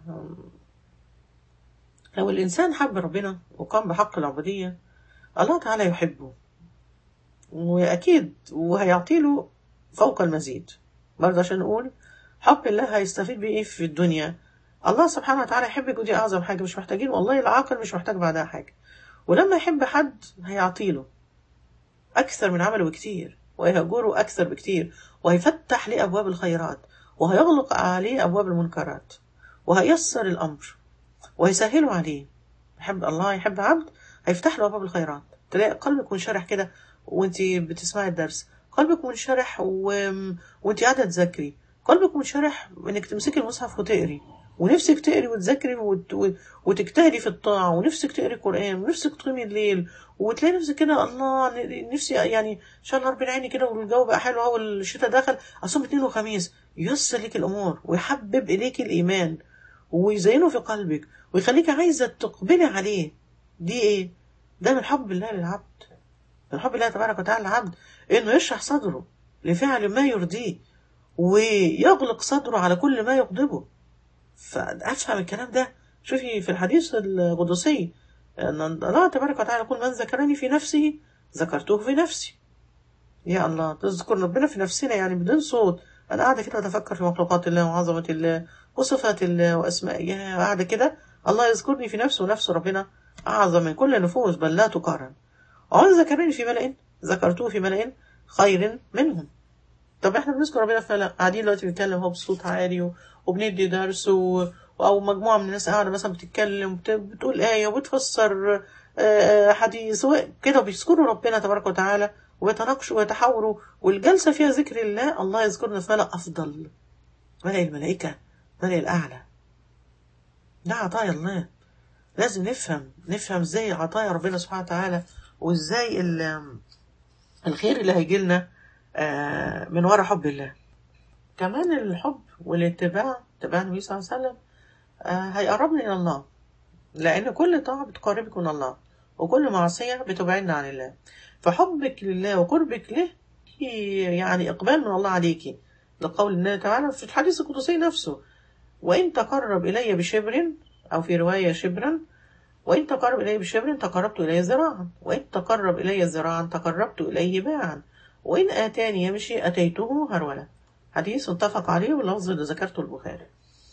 لو الانسان حب ربنا وقام بحق العبودية الله تعالى يحبه واكيد وهيعطي له فوق المزيد برضه عشان نقول حب الله هيستفيد بيه ايه في الدنيا الله سبحانه وتعالى يحبك ودي اعظم حاجة مش محتاجين والله العاقل مش محتاج بعدها حاجة ولما يحب حد هيعطيله أكثر من عمله بكتير ويهجره أكثر بكتير وهيفتح ليه أبواب الخيرات وهيغلق عليه أبواب المنكرات وهيسر الأمر وهيسهله عليه يحب الله يحب عبد هيفتح له أبواب الخيرات تلاقي قلبك منشرح كده وانت بتسمعي الدرس قلبك منشرح و... وانت قاعدة تذاكري قلبك منشرح انك تمسكي المصحف وتقري ونفسك تقري وتذاكري وت... وت- وتجتهدي في الطاعة ونفسك تقري قرآن ونفسك تقيمي الليل وتلاقي نفسك كده الله ن- نفسي يعني ان شاء الله ربنا يعيني كده والجو بقى حلو اهو والشتاء دخل اصوم اثنين وخميس ييسر لك الامور ويحبب اليك الايمان ويزينه في قلبك ويخليك عايزه تقبلي عليه دي ايه ده من حب الله للعبد من حب الله تبارك وتعالى للعبد انه يشرح صدره لفعل ما يرضيه ويغلق صدره على كل ما يغضبه فافهم الكلام ده شوفي في الحديث القدسي ان الله تبارك وتعالى يقول من ذكرني في نفسه ذكرته في نفسي يا الله تذكر ربنا في نفسنا يعني بدون صوت انا قاعده كده اتفكر في مخلوقات الله وعظمه الله وصفات الله واسمائه قاعده كده الله يذكرني في نفسه ونفس ربنا اعظم من كل نفوس بل لا تقارن ومن ذكرني في ملأ ذكرته في ملأ خير منهم طب احنا بنذكر ربنا في ملأ قاعدين دلوقتي بنتكلم هو بصوت عالي و- وبندي درس و... او مجموعه من الناس قاعده مثلا بتتكلم بت- بتقول ايه وبتفسر آه، آه، حديث و- كده بيذكروا ربنا تبارك وتعالى ويتناقشوا ويتحاوروا والجلسة فيها ذكر الله الله يذكرنا في ملأ أفضل ملأ الملائكة ملأ الأعلى ده عطايا الله لازم نفهم نفهم ازاي عطايا ربنا سبحانه وتعالى وازاي ال- الخير اللي هيجي لنا من وراء حب الله كمان الحب والاتباع اتباع النبي صلى الله عليه وسلم آه، هيقربني إلى الله لأن كل طاعة بتقربك من الله وكل معصية بتبعدنا عن الله فحبك لله وقربك له يعني إقبال من الله عليكي لقول الله تعالى في الحديث القدسي نفسه وإن تقرب إلي بشبر أو في رواية شبرا وإن تقرب إلي بشبر تقربت إليه ذراعا وإن تقرب إلي ذراعا تقربت إليه باعا وإن آتاني يمشي أتيته هرولا حديث متفق عليه واللفظ اللي ذكرته البخاري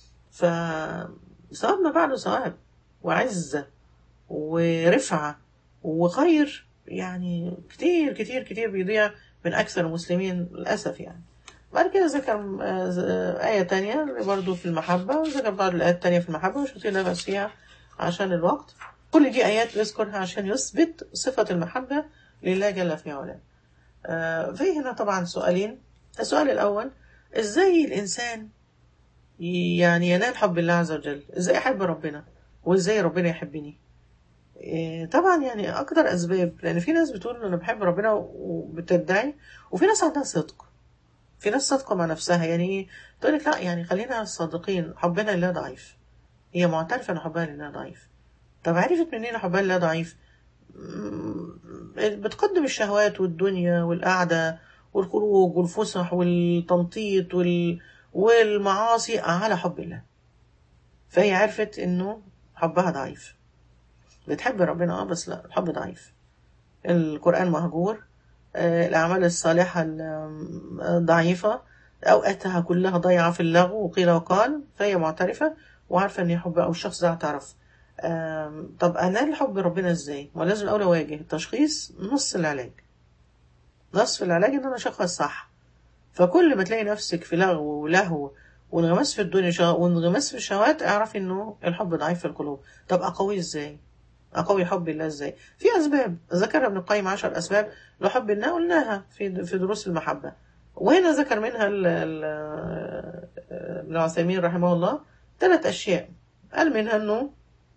فثواب ما بعده ثواب وعزة ورفعة وخير يعني كتير كتير كتير بيضيع من أكثر المسلمين للأسف يعني بعد كده ذكر آه، آية تانية برضو في المحبة وذكر بعض الآيات التانية في المحبة مش هطيل نفس فيها عشان الوقت كل دي آيات بيذكرها عشان يثبت صفة المحبة لله جل في علاه آه، في هنا طبعا سؤالين السؤال الأول إزاي الإنسان يعني ينال حب الله عز وجل إزاي أحب ربنا وإزاي ربنا يحبني إيه، طبعا يعني أكتر أسباب لأن في ناس بتقول أنا بحب ربنا وبتدعي وفي ناس عندها صدق في ناس صادقة مع نفسها يعني إيه تقول لك لا يعني خلينا صادقين حبنا لله ضعيف هي معترفة إن حبها لله ضعيف طب عرفت منين حبها لله ضعيف مم، بتقدم الشهوات والدنيا والقعدة والخروج والفسح والتنطيط وال... والمعاصي على حب الله فهي عرفت انه حبها ضعيف بتحب ربنا اه بس لا الحب ضعيف القرآن مهجور آه، الأعمال الصالحة ال- ضعيفة أوقاتها كلها ضايعة في اللغو وقيل وقال فهي معترفة وعارفة إن هي حب أو الشخص ده اعترف آم، طب أنال حب ربنا إزاي؟ ولازم الأول أواجه التشخيص نص العلاج نصف العلاج إن أنا أشخص صح فكل ما تلاقي نفسك في لغو ولهو وانغماس في الدنيا شا- وانغماس في الشهوات اعرفي انه الحب ضعيف في القلوب طب اقويه ازاي اقوي حب الله ازاي في اسباب ذكر ابن القيم عشر اسباب لحب الله قلناها في في دروس المحبه وهنا ذكر منها ال- ال- ابن عثيمين رحمه الله ثلاث اشياء قال منها انه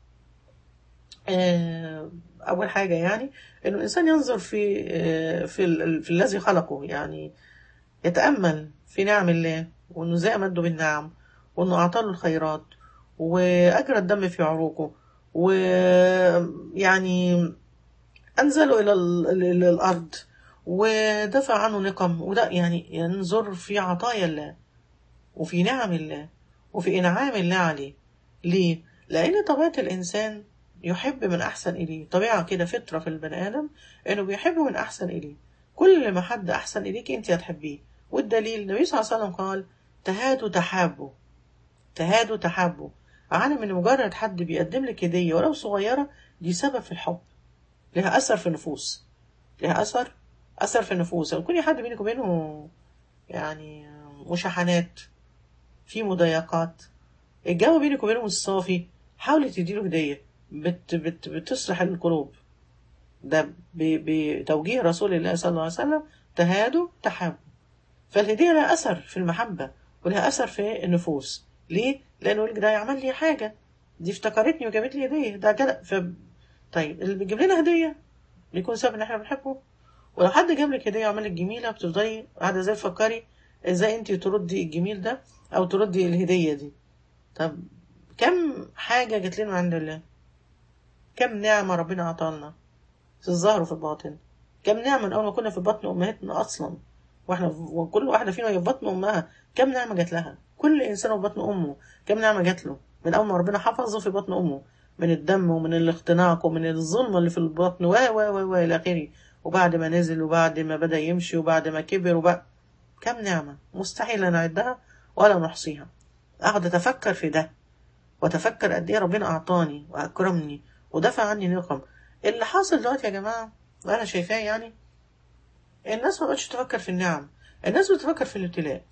آه، اول حاجه يعني انه الانسان ينظر في آه، في ال- في الذي خلقه يعني يتأمل في نعم الله وإنه ازاي أمده بالنعم وإنه أعطاه الخيرات وأجرى الدم في عروقه ويعني أنزله إلى ال- إلى الأرض ودفع عنه نقم وده يعني ينظر في عطايا الله وفي نعم الله وفي إنعام الله عليه ليه؟ لأن طبيعة الإنسان يحب من أحسن إليه طبيعة كده فطرة في البني آدم إنه بيحب من أحسن إليه كل ما حد أحسن إليك أنت هتحبيه والدليل النبي صلى الله عليه وسلم قال تهادوا تحابوا تهادوا تحابوا عالم ان مجرد حد بيقدم لك هديه ولو صغيره دي سبب في الحب لها اثر في النفوس لها اثر اثر في النفوس لو يكون حد بينك وبينه يعني مشاحنات في مضايقات الجو بينك وبينه مش صافي حاولي تديله هديه بت بت بتصلح القلوب ده ب- بتوجيه رسول الله صلى الله عليه وسلم تهادوا تحابوا فالهدية لها أثر في المحبة ولها أثر في النفوس ليه؟ لأنه ده يعمل لي حاجة دي افتكرتني وجابت لي هدية ده كده ف... طيب اللي بيجيب لنا هدية بيكون سبب إن إحنا بنحبه ولو حد جاب لك هدية وعمل لك جميلة بتفضلي قاعدة زي تفكري إزاي أنت تردي الجميل ده أو تردي الهدية دي طب كم حاجة جت لنا من عند الله كم نعمة ربنا عطالنا في الظاهر وفي الباطن كم نعمة من أول ما كنا في بطن أمهاتنا أصلا واحنا وكل واحدة فينا في بطن أمها كم نعمة جات لها كل إنسان في بطن أمه كم نعمة جات له من أول ما ربنا حفظه في بطن أمه من الدم ومن الاختناق ومن الظلمة اللي في البطن و و و و إلى آخره وبعد ما نزل وبعد ما بدأ يمشي وبعد ما كبر وبعد كم نعمة مستحيل نعدها ولا نحصيها أقعد أتفكر في ده وأتفكر قد إيه ربنا أعطاني وأكرمني ودفع عني نقم اللي حاصل دلوقتي يا جماعة وأنا شايفاه يعني الناس ما بقتش تفكر في النعم الناس بتفكر في الابتلاء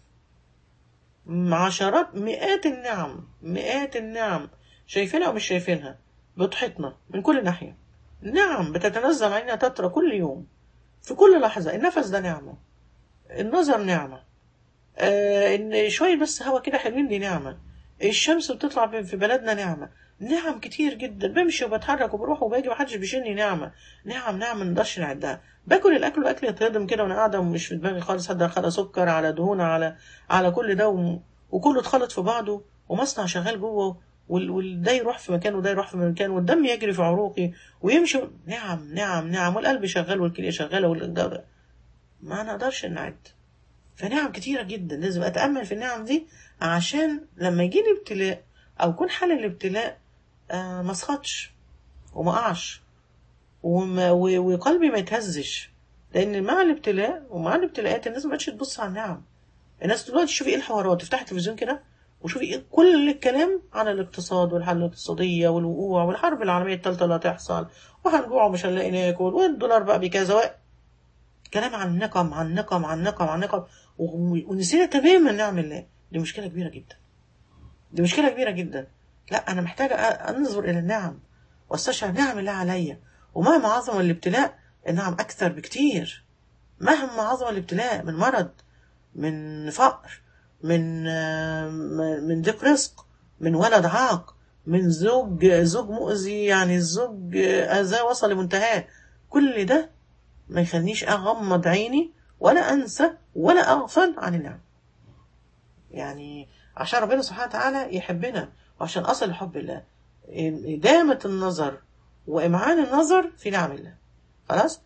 عشرات مئات النعم مئات النعم شايفينها او مش شايفينها بتحيطنا من كل ناحية نعم بتتنزل علينا تترى كل يوم في كل لحظة النفس ده نعمة النظر نعمة آه ان شوية بس هوا كده حلوين دي نعمة الشمس بتطلع في بلدنا نعمة نعم كتير جدا بمشي وبتحرك وبروح وباجي محدش بيشيلني نعمة نعم نعم ما نقدرش نعدها باكل الاكل والاكل يتهضم كده وانا قاعده ومش في دماغي خالص حد خد سكر على دهون على على كل ده و... وكله اتخلط في بعضه ومصنع شغال جوه وال... وده يروح في مكان وده يروح في مكان والدم يجري في عروقي ويمشي نعم نعم نعم والقلب شغال والكليه شغاله وال... ما نقدرش نعد فنعم كتيره جدا لازم اتامل في النعم دي عشان لما يجيلي ابتلاء او يكون حال الابتلاء آه ما اسخطش وما اقعش وما وقلبي ما يتهزش لان مع الابتلاء ومع الابتلاءات الناس ما بقتش تبص على النعم الناس دلوقتي تشوفي ايه الحوارات تفتحي التلفزيون كده وشوفي إيه كل الكلام عن الاقتصاد والحالة الاقتصادية والوقوع والحرب العالمية الثالثة اللي هتحصل وهنجوع ومش هنلاقي ناكل والدولار بقى بكذا كلام عن النقم عن النقم عن النقم عن النقم ونسينا تماما نعم الله دي مشكلة كبيرة جدا دي مشكلة كبيرة جدا لا أنا محتاجة أنظر إلى النعم واستشعر نعم الله عليا ومهما عظم الابتلاء النعم أكثر بكتير مهما عظم الابتلاء من مرض من فقر من من ضيق رزق من ولد عاق من زوج زوج مؤذي يعني الزوج أذاه وصل لمنتهاه كل ده ما يخلينيش أغمض عيني ولا أنسى ولا أغفل عن النعم يعني عشان ربنا سبحانه وتعالى يحبنا وعشان أصل حب الله إدامة النظر وإمعان النظر في نعم الله خلاص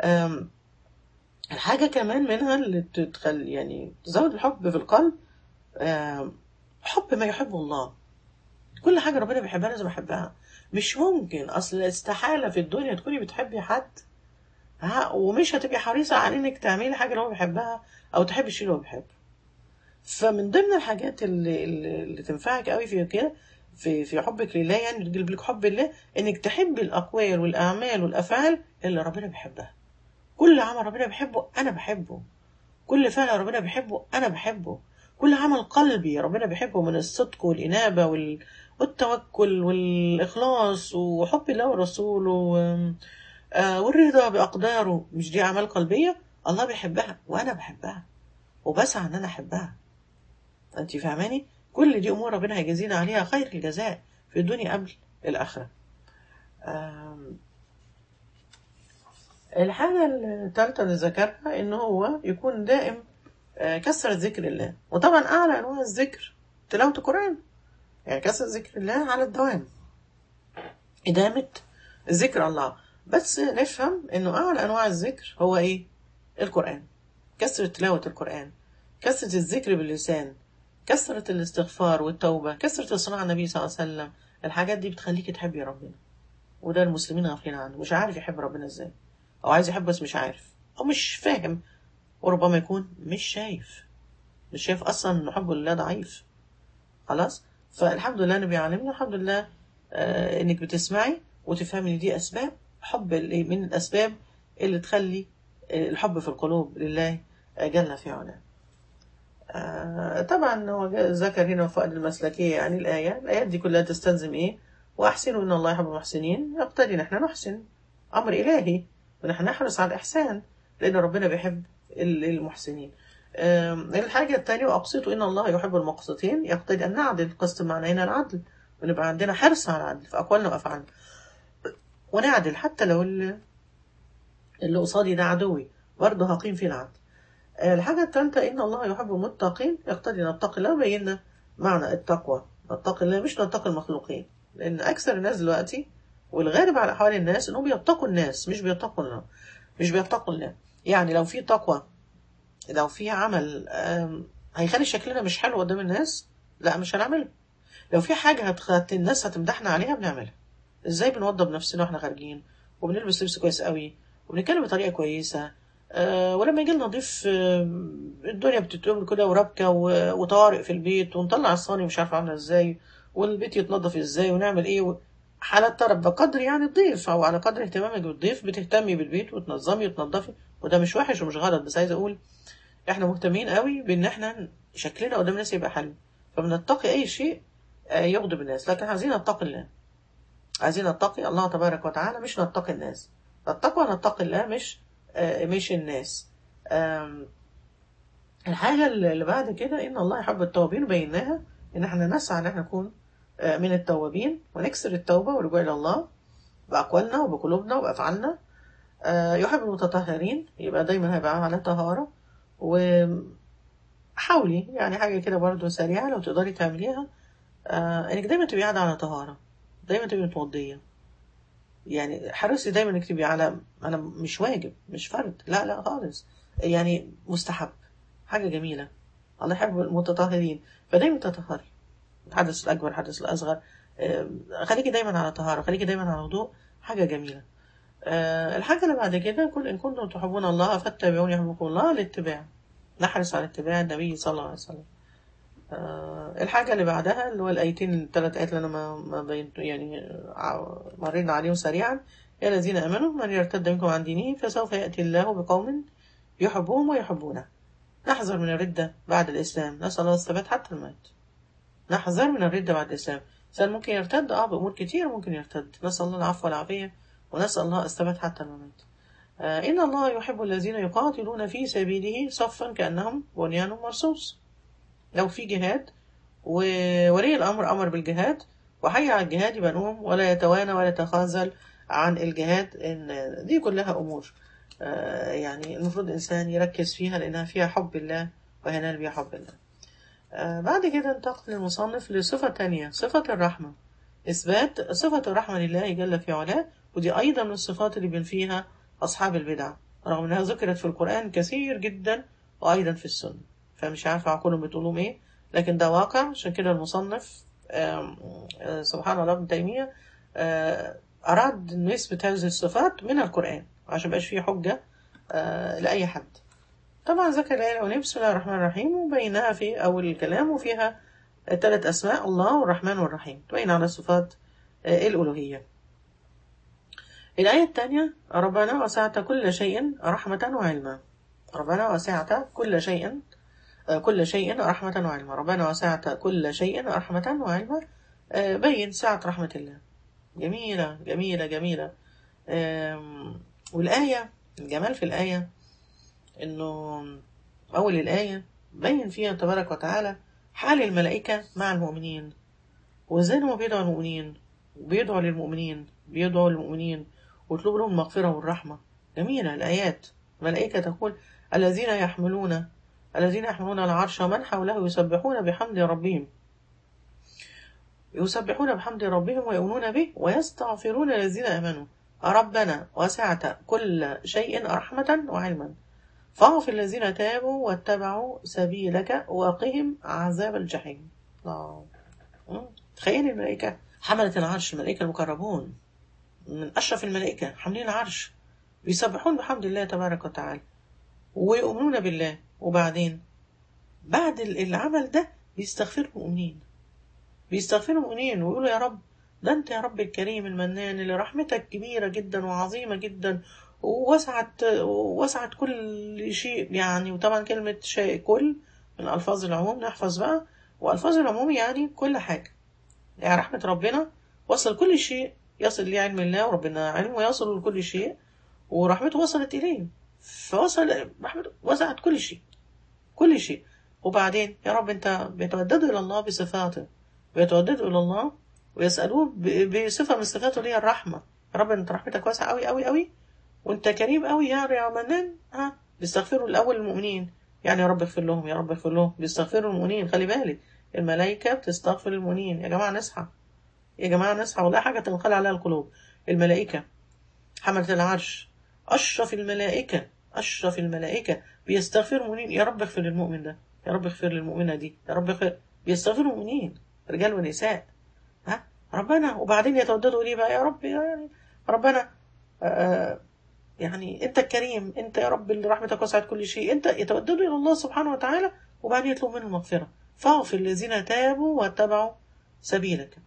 الحاجة كمان منها اللي تدخل يعني تزود الحب في القلب حب ما يحبه الله كل حاجة ربنا بيحبها لازم أحبها مش ممكن أصل استحالة في الدنيا تكوني بتحبي حد ها ومش هتبقي حريصة على إنك تعملي حاجة اللي هو بيحبها أو تحبي الشيء اللي هو بيحبه فمن ضمن الحاجات اللي, اللي, اللي تنفعك قوي في كده في في حبك لله يعني تجلب لك حب الله انك تحبي الاقوال والاعمال والافعال اللي ربنا بيحبها كل عمل ربنا بيحبه انا بحبه كل فعل ربنا بيحبه انا بحبه كل عمل قلبي ربنا بيحبه من الصدق والانابه وال... والتوكل والاخلاص وحب الله ورسوله و... آه والرضا باقداره مش دي اعمال قلبيه الله بيحبها وانا بحبها وبسعى ان انا احبها انت فاهماني كل دي امور ربنا هيجازينا عليها خير الجزاء في الدنيا قبل الاخره الحاجه الثالثه اللي ذكرها ان هو يكون دائم كسر ذكر الله وطبعا اعلى انواع الذكر تلاوه القران يعني كسر ذكر الله على الدوام ادامه ذكر الله بس نفهم انه اعلى انواع الذكر هو ايه القران كسر تلاوه القران كسرة الذكر باللسان كسرة الاستغفار والتوبة كسرة الصلاة على النبي صلى الله عليه وسلم الحاجات دي بتخليك تحبي ربنا وده المسلمين غافلين عنه مش عارف يحب ربنا ازاي او عايز يحب بس مش عارف او مش فاهم وربما يكون مش شايف مش شايف اصلا ان حب الله ضعيف خلاص فالحمد لله النبي علمنا الحمد لله آه انك بتسمعي وتفهمي ان دي اسباب حب من الاسباب اللي تخلي الحب في القلوب لله جل في علاه آه طبعا هو ذكر هنا فؤاد المسلكية يعني الآية الآيات دي كلها تستلزم إيه وأحسنوا إن الله يحب المحسنين يقتضي نحن نحسن أمر إلهي ونحن نحرص على الإحسان لأن ربنا بيحب المحسنين آه الحاجة الثانية وأقسطوا إن الله يحب المقسطين يقتضي أن نعدل القسط معناه هنا العدل ونبقى عندنا حرص على العدل في أقوالنا وأفعالنا ونعدل حتى لو اللي, اللي قصادي ده عدوي برضه هقيم فيه العدل الحاجة الثالثة إن الله يحب المتقين يقتضي نتقي الله بينا معنى التقوى نتقي الله مش نتقي المخلوقين لأن أكثر الناس دلوقتي والغالب على أحوال الناس إنهم بيتقوا الناس مش بيتقوا الله مش بيتقوا الله يعني لو في تقوى لو في عمل هيخلي شكلنا مش حلو قدام الناس لا مش هنعمله لو في حاجة هتخلي الناس هتمدحنا عليها بنعملها ازاي بنوضب نفسنا واحنا خارجين وبنلبس لبس كويس قوي وبنتكلم بطريقة كويسة أه ولما يجي لنا ضيف أه الدنيا بتتقوم كده وربكة وطوارئ في البيت ونطلع الصاني مش عارفة عاملة ازاي والبيت يتنظف ازاي ونعمل ايه حالات طرب بقدر يعني الضيف او على قدر اهتمامك بالضيف بتهتمي بالبيت وتنظمي وتنظفي وده مش وحش ومش غلط بس عايزه اقول احنا مهتمين قوي بان احنا شكلنا قدام الناس يبقى حلو فبنتقي اي شيء أه يغضب الناس لكن عايزين نتقي الله عايزين نتقي الله تبارك وتعالى مش نتقي الناس التقوى نتقي الله مش آه، مش الناس آم، الحاجة اللي بعد كده إن الله يحب التوابين بيناها إن احنا نسعى إن احنا نكون آه، من التوابين ونكسر التوبة والرجوع إلى الله بأقوالنا وبقلوبنا وبأفعالنا آه، يحب المتطهرين يبقى دايما هيبقى على طهارة وحاولي يعني حاجة كده برضو سريعة لو تقدري تعمليها آه، إنك دايما تبقي قاعدة على طهارة دايما تبقي متوضية يعني حرصي دايما انك تبقي على انا مش واجب مش فرض لا لا خالص يعني مستحب حاجه جميله الله يحب المتطهرين فدايما تطهري الحدث الاكبر الحدث الاصغر آم، خليكي دايما على طهاره خليكي دايما على وضوء حاجه جميله آه، الحاجه اللي بعد كده قل ان كنتم تحبون الله فاتبعوني يحبكم الله الاتباع نحرص على اتباع النبي صلى الله عليه وسلم آه، الحاجة اللي بعدها اللي هو الآيتين الثلاث آيات اللي أنا ما ما بينت يعني آه، مرينا عليهم سريعا يا الذين آمنوا من يرتد منكم عن دينه فسوف يأتي الله بقوم يحبهم ويحبونه نحذر من الردة بعد الإسلام نسأل الله الثبات حتى الموت نحذر من الردة بعد الإسلام الإنسان ممكن يرتد أه بأمور كتير ممكن يرتد نسأل الله العفو والعافية ونسأل الله الثبات حتى الممات آه، إن الله يحب الذين يقاتلون في سبيله صفا كأنهم بنيان مرصوص لو في جهاد وولي الأمر أمر بالجهاد وحي على الجهاد يبقى نقوم ولا يتوانى ولا يتخاذل عن الجهاد إن دي كلها أمور آه، يعني المفروض الإنسان يركز فيها لأنها فيها حب الله وينال بها حب الله آه، بعد كده انتقل المصنف لصفة تانية صفة الرحمة إثبات صفة الرحمة لله جل في علاه ودي أيضا من الصفات اللي بينفيها أصحاب البدع رغم أنها ذكرت في القرآن كثير جدا وأيضا في السنة فمش عارفة عقولهم بتقولهم إيه لكن ده واقع عشان كده المصنف آم، آه، سبحان الله ابن تيمية آه، أراد إنه يثبت هذه الصفات من القرآن عشان مبقاش فيه حجة آه، لأي حد طبعا ذكر الآية الأولانية بسم الله الرحمن الرحيم وبينها في أول الكلام وفيها ثلاث أسماء الله والرحمن والرحيم تبين على صفات آه، الألوهية الآية الثانية ربنا وسعت كل شيء رحمة وعلما ربنا وسعت كل شيء آه، كل شيء رحمة وعلما ربنا وسعت كل شيء رحمة وعلما آه، بين سعة رحمة الله جميلة جميلة جميلة آم، والآية الجمال في الآية إنه أول الآية بين فيها تبارك وتعالى حال الملائكة مع المؤمنين وإزاي هم بيدعوا المؤمنين وبيدعوا للمؤمنين بيدعوا للمؤمنين ويطلبوا لهم المغفرة والرحمة جميلة الآيات الملائكة تقول الذين يحملون الذين يحملون العرش ومن حوله يسبحون بحمد ربهم يسبحون بحمد ربهم ويؤمنون به ويستغفرون للذين آمنوا ربنا وسعت كل شيء رحمة وعلما فاغفر الذين تابوا واتبعوا سبيلك وقهم عذاب الجحيم الله مم. تخيل الملائكة حملة العرش الملائكة المقربون من أشرف الملائكة حاملين العرش بيسبحون بحمد الله تبارك وتعالى ويؤمنون بالله وبعدين بعد ال- العمل ده بيستغفروا المؤمنين بيستغفروا المؤمنين ويقولوا يا رب ده انت يا رب الكريم المنان اللي رحمتك كبيرة جدا وعظيمة جدا ووسعت وسعت كل شيء يعني وطبعا كلمة شيء كل من ألفاظ العموم نحفظ بقى وألفاظ العموم يعني كل حاجة يعني رحمة ربنا وصل كل شيء يصل لعلم الله وربنا علمه يصل لكل شيء ورحمته وصلت إليه فوصل رحمته وسعت كل شيء كل شيء وبعدين يا رب انت بيتوددوا الى الله بصفاته بيتوددوا الى الله ويسالوه ب- بصفه من صفاته اللي هي الرحمه يا رب انت رحمتك واسعه قوي قوي قوي وانت كريم قوي يا يا منان ها بيستغفروا الاول المؤمنين يعني يا رب اغفر لهم يا رب اغفر لهم بيستغفروا المؤمنين خلي بالك الملائكه بتستغفر المؤمنين يا جماعه نصحى يا جماعه نصحى والله حاجه تنقل عليها القلوب الملائكه حملة العرش أشرف الملائكة أشرف الملائكة بيستغفروا المؤمنين يا رب اغفر للمؤمن ده يا رب اغفر للمؤمنة دي يا رب اغفر بيستغفروا المؤمنين رجال ونساء ها ربنا وبعدين يتوددوا ليه بقى يا رب يعني ربنا آه يعني انت الكريم انت يا رب اللي رحمتك وسعت كل شيء انت يتوددوا الى الله سبحانه وتعالى وبعدين يطلبوا منه المغفرة فاغفر الذين تابوا واتبعوا سبيلك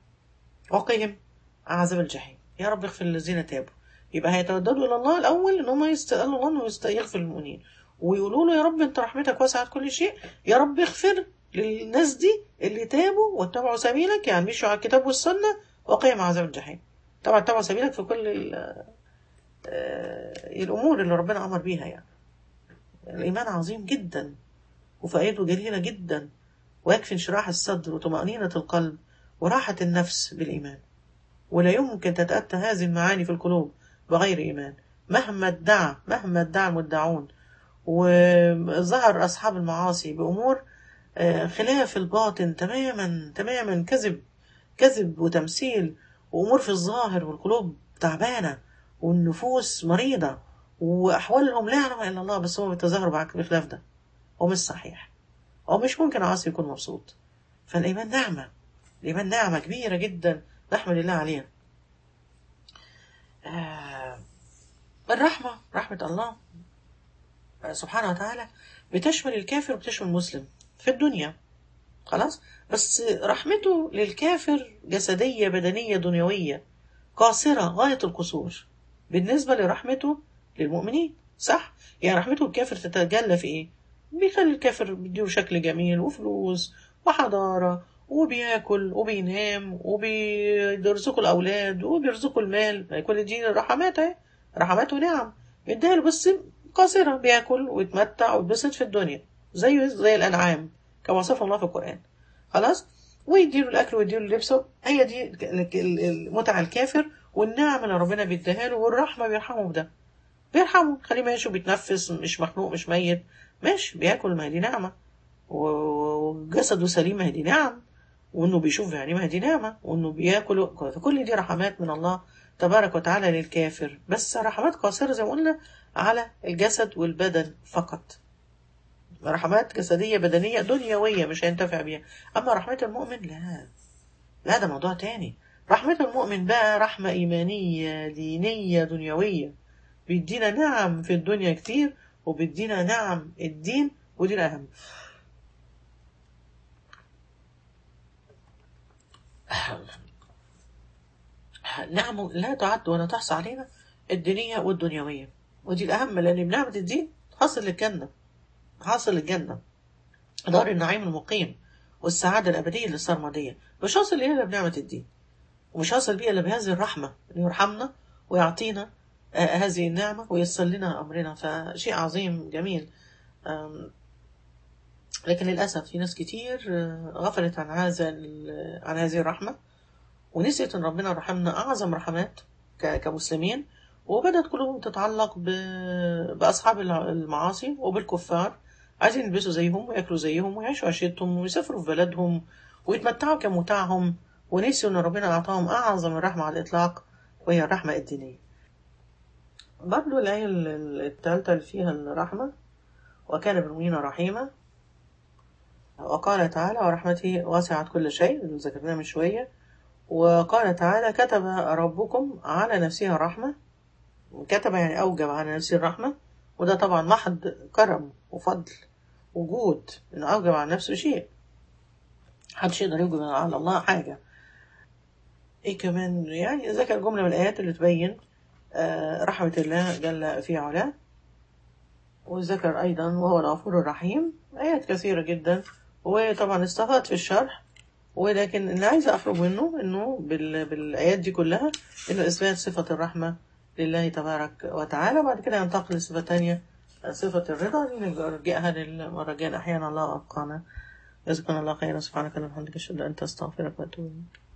وقهم عذاب الجحيم يا رب اغفر للذين تابوا يبقى هيتوددوا الى الله الاول ان هم يستقلوا الله انه يست- يغفر للمؤمنين ويقولوا له يا رب انت رحمتك وسعت كل شيء يا رب اغفر للناس دي اللي تابوا واتبعوا سبيلك يعني مشوا على الكتاب والسنه وقيم عذاب الجحيم طبعا اتبعوا سبيلك في كل ال- آه، الأمور اللي ربنا أمر بيها يعني الإيمان عظيم جدا وفائدته جليلة جدا ويكفي انشراح الصدر وطمأنينة القلب وراحة النفس بالإيمان ولا يمكن تتأتى هذه المعاني في القلوب بغير إيمان مهما ادعى مهما ادعى المدعون وظهر أصحاب المعاصي بأمور آه، خلاف الباطن تماما تماما كذب كذب وتمثيل وأمور في الظاهر والقلوب تعبانة والنفوس مريضة وأحوالهم لا يعلم إلا الله بس هم بيتظاهروا بعك- بخلاف ده ومش صحيح ومش ممكن عاصي يكون مبسوط فالإيمان نعمة الإيمان نعمة كبيرة جدا نحمد الله عليها آه الرحمة رحمة الله آه، سبحانه وتعالى بتشمل الكافر وبتشمل المسلم في الدنيا خلاص بس رحمته للكافر جسدية بدنية دنيوية قاصرة غاية القصور بالنسبة لرحمته للمؤمنين صح يعني رحمته الكافر تتجلى في ايه بيخلي الكافر بيديله شكل جميل وفلوس وحضارة وبياكل وبينام وبيرزقوا الأولاد وبيرزقوا المال ما كل دي رحمات اهي رحمات ونعم بيديله بس قاصرة بياكل ويتمتع ويتبسط في الدنيا زيه زي الأنعام كما وصفه الله في القرآن خلاص ويديله الأكل ويديله اللبس هي دي ال- ال- المتعة الكافر والنعم اللي ربنا بيديها له والرحمة بيرحمه بده بيرحمه خليه ماشي وبيتنفس مش مخنوق مش ميت ماشي بياكل ما هي دي نعمة و- وجسده سليم ما هي دي نعم وانه بيشوف يعني ما هي دي نعمة وانه بياكل فكل دي رحمات من الله تبارك وتعالى للكافر بس رحمات قاصرة زي ما قلنا على الجسد والبدن فقط رحمات جسدية بدنية دنيوية مش هينتفع بيها أما رحمة المؤمن لا لا ده موضوع تاني رحمة المؤمن بقى رحمة إيمانية دينية دنيوية بيدينا نعم في الدنيا كتير وبيدينا نعم الدين ودي الأهم نعم لا تعد ولا تحصى علينا الدينية والدنيوية ودي الأهم لأن بنعمة الدين حاصل الجنة حاصل الجنة دار النعيم المقيم والسعادة الأبدية للسرمدية مش حاصل إلا بنعمة الدين ومش حاصل بيها إلا بهذه الرحمة إنه يرحمنا ويعطينا آه، هذه النعمة وييسر لنا أمرنا فشيء عظيم جميل آم، لكن للأسف في ناس كتير آه، غفلت عن هذا ال- عن هذه الرحمة ونسيت إن ربنا رحمنا أعظم رحمات ك- كمسلمين وبدأت قلوبهم تتعلق ب- بأصحاب الع- المعاصي وبالكفار عايزين يلبسوا زيهم وياكلوا زيهم ويعيشوا عيشتهم ويسافروا في بلدهم ويتمتعوا كمتاعهم ونسيوا إن ربنا أعطاهم أعظم الرحمة على الإطلاق وهي الرحمة الدينية برضو الآية ال- ال- التالتة اللي فيها الرحمة وكان بالمؤمنين رحيما وقال تعالى ورحمته وسعت كل شيء اللي ذكرناه من شوية وقال تعالى كتب ربكم على نفسه الرحمة كتب يعني أوجب على نفسه الرحمة وده طبعا محض كرم وفضل وجود إنه أوجب على نفسه شيء محدش يقدر يوجب على الله حاجة إيه كمان يعني ذكر جملة من الآيات اللي تبين آه، رحمة الله جل في علاه وذكر أيضا وهو الغفور الرحيم آيات كثيرة جدا وطبعا استفاد في الشرح ولكن اللي عايزة أخرج منه إنه بال... بالآيات دي كلها إنه إثبات صفة الرحمة لله تبارك وتعالى بعد كده ينتقل لصفة تانية صفة الرضا دي نرجعها للمرة الجاية أحيانا الله أبقانا جزاكم الله خيرا سبحانك اللهم وبحمدك أشهد أن لا إله إلا أنت أستغفرك وأتوب إليك